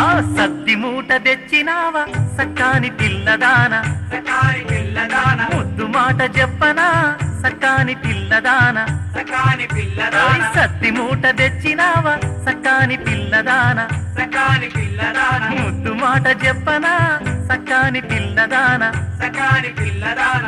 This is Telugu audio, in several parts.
ఆ సద్ది మూట తెచ్చినావా సక్కాని పిల్లదాన సకాని పిల్లదాన ముద్దు మాట చెప్పనా సక్కాని పిల్లదాన సకాని పిల్లదాన సద్ది మూట తెచ్చినావా సక్కాని పిల్లదాన సకాని పిల్లదాన ముద్దు మాట చెప్పనా సక్కాని పిల్లదాన సకాని పిల్లదాన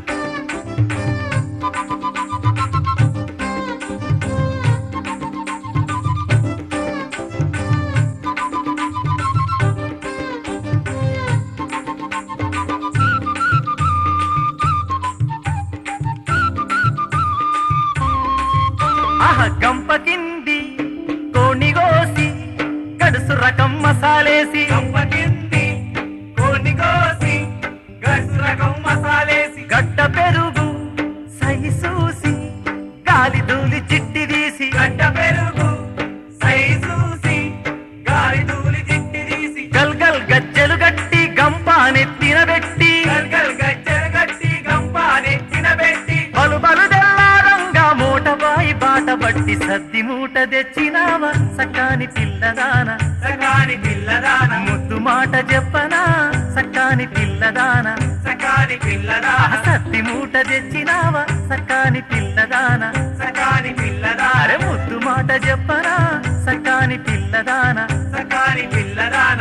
ఆహ గంప కింది కోణి కోసి గడుసు రకం మసాలేసి కంపకింది కోని కోసి గసు రకం మసాలేసి గడ్డ పెరుగు సై చూసి గాలి ధూళి చిట్టి తీసి గడ్డ పెరుగు సై చూసి గాలి ధూళి చిట్టి తీసి గల్గల్ గజ్జెలు గట్టి గంపాని తినబెట్టి గల్గల్ గజ్జెలు గట్టి గంప నెత్తిన పెట్టి బలు బలు తెల్లారంగా మూట బాయి బాట బట్టి సద్ది మూట తెచ్చినావా సకాని పిల్లదాన సకాని పిల్లదాన ముద్దు మాట చెప్పనా సకాని పిల్లదాన సకాని పిల్లదాన సద్ది మూట తెచ్చినావా సకాని పిల్లదాన సకాని పిల్లదాన అరే ముద్దు మాట చెప్పనా సకాని పిల్లదాన సకాని పిల్లదాన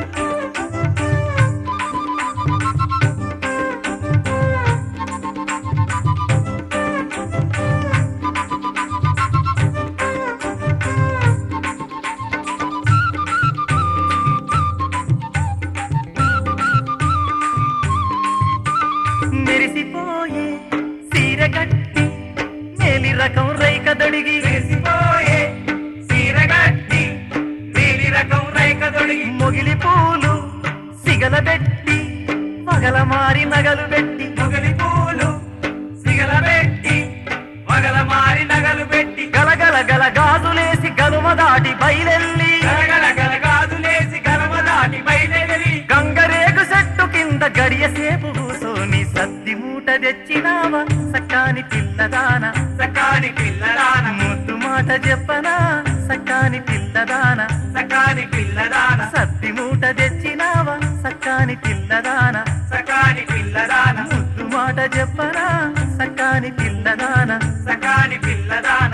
మెరిసిపోయే సీర కట్టి మేలి రకం రైక దొడిగి వేసిపోయే సీరగట్టి నీలి రకం రైక తొడిగి మొగిలి పూలు సిగల పెట్టి మగల మారి నగలు పెట్టి మొగలి పూలు సిగల పెట్టి మగల మారి నగలు పెట్టి గలగల గల గాజులేసి గలుమ దాటి బయలెల్లి గలగల గల గాజులేసి గలమ దాటి బయలుదేరి గంగరేగు చెట్టు కింద గడియ సేపు కూసోని సద్ది మూట తెచ్చినావా సక్కాని పిల్లదాన సకాని పిల్లదాన ముద్దు మాట చెప్పనా సక్కాని పిల్లదాన సకాని పిల్లదాన సద్ది మూట తెచ్చినావా సక్కాని పిల్లదాన సకాని పిల్లదాన ముద్దు మాట చెప్పనా సక్కాని పిల్లదాన సకాని పిల్లదాన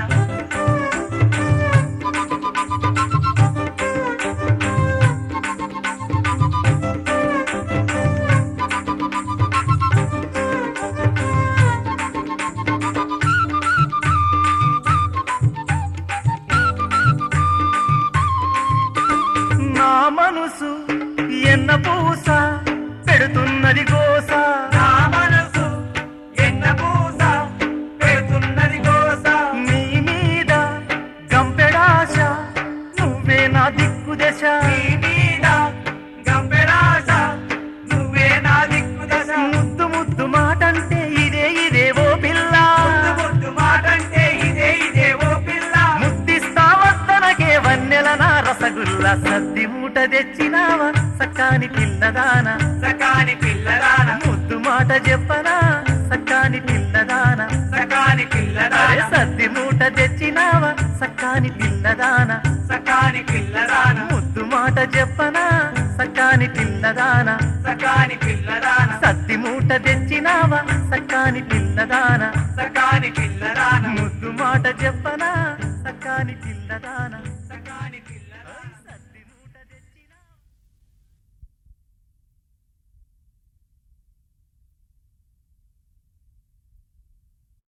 నా మనసు ఎన్న పూస పెడుతున్నది గోస నా మనసు ఎన్న పూస పెడుతున్నది కోస నీ మీద గంపెడాశ నువ్వే నా దిక్కు దశ నీ మీద గంపెడాశ నువ్వే నా దిక్కు దశ ముద్దు ముద్దు మాటంటే ఇదే ఇదే ఓ పిల్ల ముద్దు ముద్దు మాటంటే ఇదే ఇదే ఓ పిల్ల ముద్దిస్తా వద్దనకే వన్నెల నా రసగుల్ల సద్ది మూట తెచ్చినావా సక్కాని పిల్లదాన సకాని పిల్లదాన ముద్దు మాట చెప్పనా సక్కాని పిల్లదాన సకాని అరే పిల్లదాన సద్ది మూట తెచ్చినావా సక్కాని పిల్లదాన సకాని పిల్లదాన ముద్దు మాట చెప్పనా సక్కాని పిల్లదాన సకాని పిల్లదాన సద్ది మూట తెచ్చినావా సక్కాని పిల్లదాన సకాని పిల్లదాన ముద్దు మాట చెప్పనా సక్కాని పిల్లదాన